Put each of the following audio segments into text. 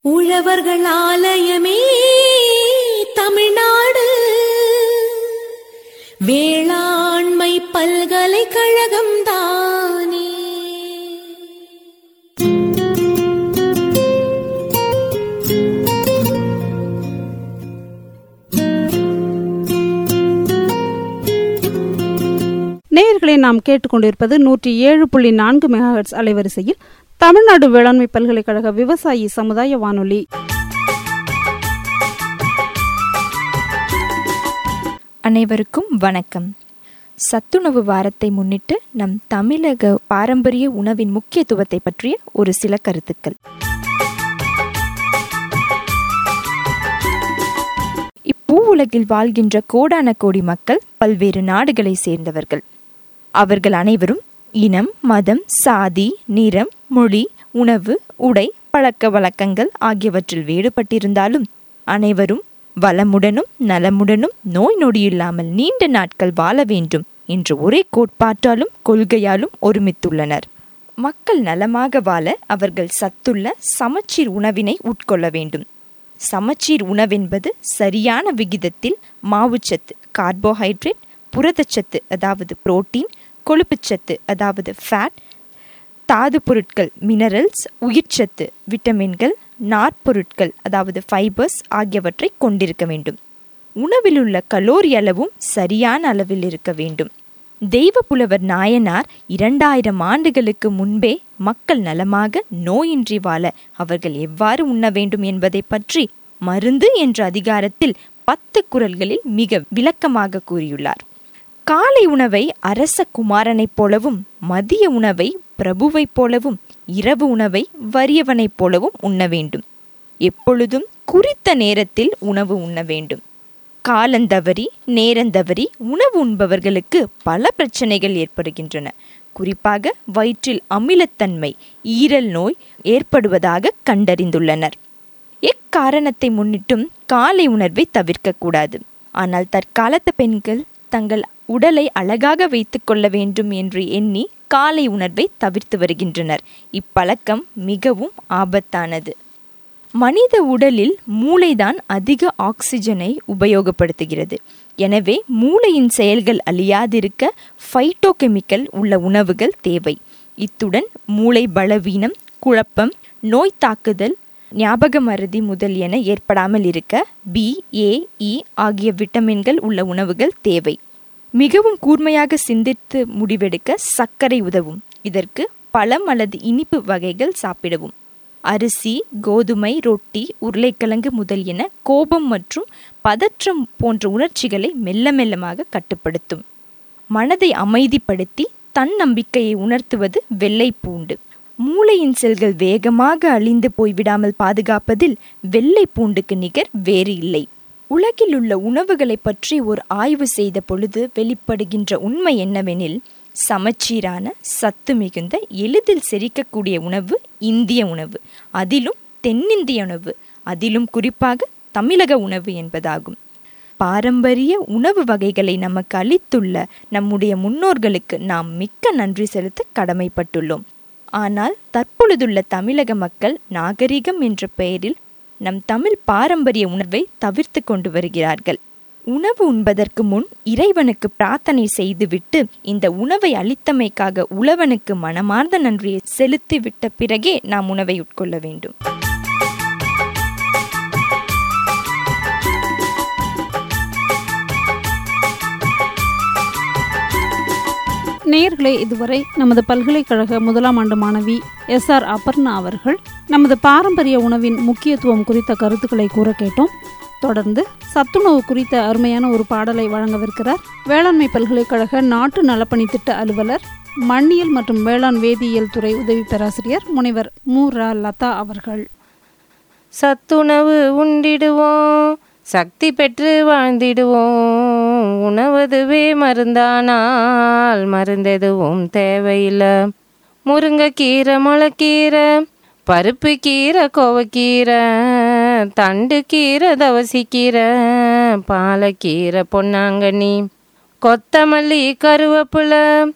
உழவர்கள் ஆலயமே தமிழ்நாடு வேளாண்மை பல்கலைக்கழகம் தானே நேயர்களை நாம் கேட்டுக்கொண்டிருப்பது நூற்றி ஏழு புள்ளி நான்கு மெகாஹெட்ஸ் அலைவரிசையில் தமிழ்நாடு வேளாண்மை பல்கலைக்கழக விவசாயி சமுதாய வானொலி அனைவருக்கும் வணக்கம் சத்துணவு வாரத்தை முன்னிட்டு நம் தமிழக பாரம்பரிய உணவின் முக்கியத்துவத்தை பற்றிய ஒரு சில கருத்துக்கள் இப்பூ உலகில் வாழ்கின்ற கோடான கோடி மக்கள் பல்வேறு நாடுகளை சேர்ந்தவர்கள் அவர்கள் அனைவரும் இனம் மதம் சாதி நிறம் மொழி உணவு உடை பழக்க வழக்கங்கள் ஆகியவற்றில் வேறுபட்டிருந்தாலும் அனைவரும் வளமுடனும் நலமுடனும் நோய் நொடியில்லாமல் நீண்ட நாட்கள் வாழ வேண்டும் என்ற ஒரே கோட்பாட்டாலும் கொள்கையாலும் ஒருமித்துள்ளனர் மக்கள் நலமாக வாழ அவர்கள் சத்துள்ள சமச்சீர் உணவினை உட்கொள்ள வேண்டும் சமச்சீர் உணவென்பது சரியான விகிதத்தில் மாவுச்சத்து கார்போஹைட்ரேட் புரதச்சத்து அதாவது புரோட்டீன் கொழுப்புச்சத்து அதாவது ஃபேட் தாது பொருட்கள் மினரல்ஸ் உயிர்ச்சத்து விட்டமின்கள் நார்ப்பொருட்கள் அதாவது ஃபைபர்ஸ் ஆகியவற்றை கொண்டிருக்க வேண்டும் உணவில் உள்ள கலோரி அளவும் சரியான அளவில் இருக்க வேண்டும் தெய்வ புலவர் நாயனார் இரண்டாயிரம் ஆண்டுகளுக்கு முன்பே மக்கள் நலமாக நோயின்றி வாழ அவர்கள் எவ்வாறு உண்ண வேண்டும் என்பதை பற்றி மருந்து என்ற அதிகாரத்தில் பத்து குரல்களில் மிக விளக்கமாக கூறியுள்ளார் காலை உணவை அரச குமாரனைப் போலவும் மதிய உணவை பிரபுவைப் போலவும் இரவு உணவை வறியவனைப் போலவும் உண்ண வேண்டும் எப்பொழுதும் குறித்த நேரத்தில் உணவு உண்ண வேண்டும் காலந்தவறி நேரந்தவறி உணவு உண்பவர்களுக்கு பல பிரச்சனைகள் ஏற்படுகின்றன குறிப்பாக வயிற்றில் அமிலத்தன்மை ஈரல் நோய் ஏற்படுவதாக கண்டறிந்துள்ளனர் எக்காரணத்தை முன்னிட்டும் காலை உணர்வை தவிர்க்கக்கூடாது ஆனால் தற்காலத்து பெண்கள் தங்கள் உடலை அழகாக வைத்துக் கொள்ள வேண்டும் என்று எண்ணி காலை உணர்வை தவிர்த்து வருகின்றனர் இப்பழக்கம் மிகவும் ஆபத்தானது மனித உடலில் மூளைதான் அதிக ஆக்சிஜனை உபயோகப்படுத்துகிறது எனவே மூளையின் செயல்கள் அழியாதிருக்க ஃபைட்டோகெமிக்கல் உள்ள உணவுகள் தேவை இத்துடன் மூளை பலவீனம் குழப்பம் நோய் தாக்குதல் ஞாபக மறதி முதல் என ஏற்படாமல் இருக்க பி ஏ இ ஆகிய விட்டமின்கள் உள்ள உணவுகள் தேவை மிகவும் கூர்மையாக சிந்தித்து முடிவெடுக்க சர்க்கரை உதவும் இதற்கு பழம் அல்லது இனிப்பு வகைகள் சாப்பிடவும் அரிசி கோதுமை ரொட்டி உருளைக்கிழங்கு முதல் என கோபம் மற்றும் பதற்றம் போன்ற உணர்ச்சிகளை மெல்ல மெல்லமாக கட்டுப்படுத்தும் மனதை அமைதிப்படுத்தி தன்னம்பிக்கையை உணர்த்துவது வெள்ளை பூண்டு மூளையின் செல்கள் வேகமாக அழிந்து போய்விடாமல் பாதுகாப்பதில் வெள்ளை பூண்டுக்கு நிகர் வேறு இல்லை உலகில் உள்ள உணவுகளை பற்றி ஒரு ஆய்வு செய்த பொழுது வெளிப்படுகின்ற உண்மை என்னவெனில் சமச்சீரான சத்து மிகுந்த எளிதில் செரிக்கக்கூடிய உணவு இந்திய உணவு அதிலும் தென்னிந்திய உணவு அதிலும் குறிப்பாக தமிழக உணவு என்பதாகும் பாரம்பரிய உணவு வகைகளை நமக்கு அளித்துள்ள நம்முடைய முன்னோர்களுக்கு நாம் மிக்க நன்றி செலுத்த கடமைப்பட்டுள்ளோம் ஆனால் தற்பொழுதுள்ள தமிழக மக்கள் நாகரிகம் என்ற பெயரில் நம் தமிழ் பாரம்பரிய உணர்வை தவிர்த்து கொண்டு வருகிறார்கள் உணவு உண்பதற்கு முன் இறைவனுக்கு பிரார்த்தனை செய்துவிட்டு இந்த உணவை அளித்தமைக்காக உழவனுக்கு மனமார்ந்த நன்றியை செலுத்திவிட்ட பிறகே நாம் உணவை உட்கொள்ள வேண்டும் நேயர்களே இதுவரை நமது பல்கலைக்கழக முதலாம் ஆண்டு மாணவி எஸ் ஆர் அபர்ணா அவர்கள் நமது பாரம்பரிய உணவின் முக்கியத்துவம் குறித்த கருத்துக்களை கூற கேட்டோம் தொடர்ந்து சத்துணவு குறித்த அருமையான ஒரு பாடலை வழங்கவிருக்கிறார் வேளாண்மை பல்கலைக்கழக நாட்டு நலப்பணி திட்ட அலுவலர் மண்ணியல் மற்றும் வேளாண் வேதியியல் துறை உதவி பேராசிரியர் முனைவர் மு ரா லதா அவர்கள் சத்துணவு உண்டிடுவோம் சக்தி பெற்று வாழ்ந்திடுவோம் உணவதுவே மருந்தானால் மருந்தெதுவும் தேவையில்லை முருங்கைக்கீரை முளைக்கீரை பருப்பு கீரை கோவக்கீரை தண்டு கீரை தவசிக்கீரை பாலக்கீரை பொன்னாங்கண்ணி கொத்தமல்லி கருவேப்பிலை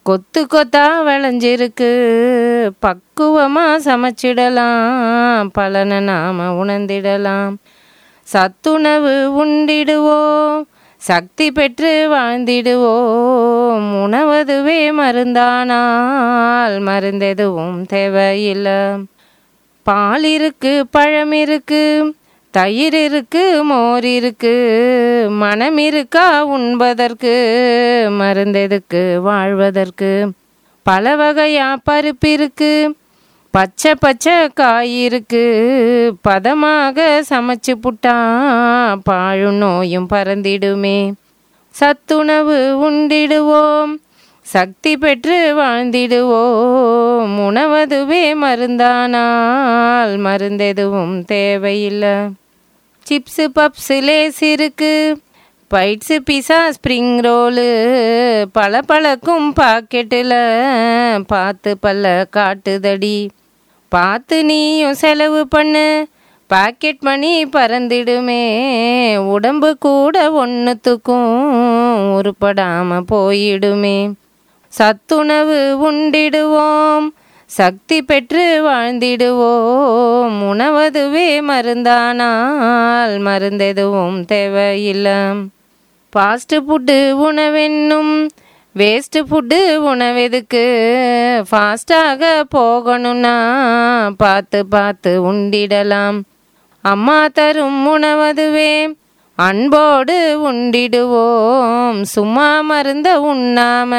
கொத்து கொத்தா விளைஞ்சிருக்கு பக்குவமா சமைச்சிடலாம் பலனை நாம உணர்ந்திடலாம் சத்துணவு உண்டிடுவோம் சக்தி பெற்று வாழ்ந்திடுவோம் உணவதுவே மருந்தானால் மருந்தெதுவும் தேவையில்லை பால் இருக்கு பழம் இருக்கு தயிர் இருக்கு மோர் இருக்கு மனம் இருக்கா உண்பதற்கு மருந்தெதுக்கு வாழ்வதற்கு பல வகையா பருப்பு இருக்கு பச்சை பச்சை காய் இருக்கு பதமாக சமைச்சு புட்டா பாழு நோயும் பறந்திடுமே சத்துணவு உண்டிடுவோம் சக்தி பெற்று வாழ்ந்திடுவோம் உணவதுவே மருந்தானால் மருந்தெதுவும் தேவையில்லை சிப்ஸு பப்ஸு லேஸ் இருக்கு பைட்ஸு பிஸா ஸ்ப்ரிங் ரோலு பல பழக்கும் பாக்கெட்டில் பார்த்து பல்ல காட்டுதடி பார்த்து நீயும் செலவு பண்ணு பாக்கெட் மணி பறந்திடுமே உடம்பு கூட ஒன்றுத்துக்கும் உருப்படாம போயிடுமே சத்துணவு உண்டிடுவோம் சக்தி பெற்று வாழ்ந்திடுவோம் உணவதுவே மருந்தானால் மருந்தெதுவும் தேவையில்லை ஃபாஸ்ட் ஃபுட்டு உணவென்னும் வேஸ்ட் ஃபுட்டு உணவெதுக்கு ஃபாஸ்டாக போகணும்னா பார்த்து பார்த்து உண்டிடலாம் அம்மா தரும் உணவதுவே அன்போடு உண்டிடுவோம் சும்மா மருந்த உண்ணாம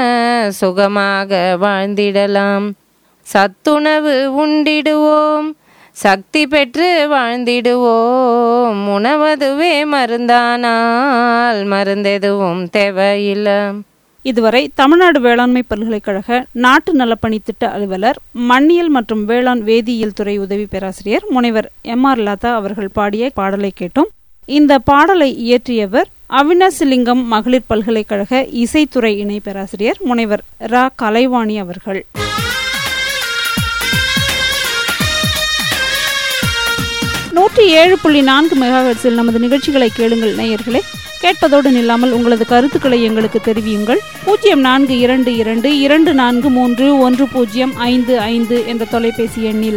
சுகமாக வாழ்ந்திடலாம் சத்துணவு உண்டிடுவோம் சக்தி பெற்று வாழ்ந்திடுவோம் உணவதுவே மருந்தானால் மருந்தெதுவும் தேவையில்லை இதுவரை தமிழ்நாடு வேளாண்மை பல்கலைக்கழக நாட்டு நலப்பணி திட்ட அலுவலர் மண்ணியல் மற்றும் வேளாண் வேதியியல் துறை உதவி பேராசிரியர் முனைவர் எம் ஆர் லதா அவர்கள் பாடிய பாடலை கேட்டோம் இந்த பாடலை இயற்றியவர் அவினாசிலிங்கம் மகளிர் பல்கலைக்கழக இசைத்துறை இணை பேராசிரியர் முனைவர் ரா கலைவாணி அவர்கள் நூற்றி ஏழு புள்ளி நான்கு மெகாஹெட்ஸில் நமது நிகழ்ச்சிகளை கேளுங்கள் நேயர்களே கேட்பதோடு நில்லாமல் உங்களது கருத்துக்களை எங்களுக்கு தெரிவியுங்கள் பூஜ்ஜியம் நான்கு இரண்டு இரண்டு இரண்டு நான்கு மூன்று ஒன்று பூஜ்ஜியம் ஐந்து ஐந்து என்ற தொலைபேசி எண்ணில்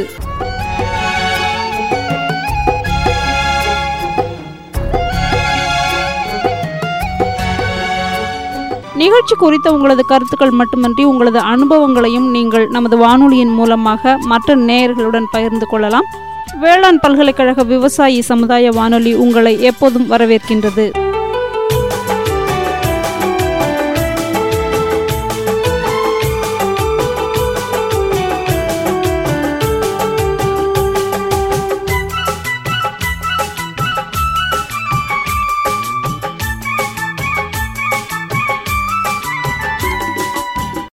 நிகழ்ச்சி குறித்த உங்களது கருத்துக்கள் மட்டுமன்றி உங்களது அனுபவங்களையும் நீங்கள் நமது வானொலியின் மூலமாக மற்ற நேயர்களுடன் பகிர்ந்து கொள்ளலாம் வேளாண் பல்கலைக்கழக விவசாயி சமுதாய வானொலி உங்களை எப்போதும் வரவேற்கின்றது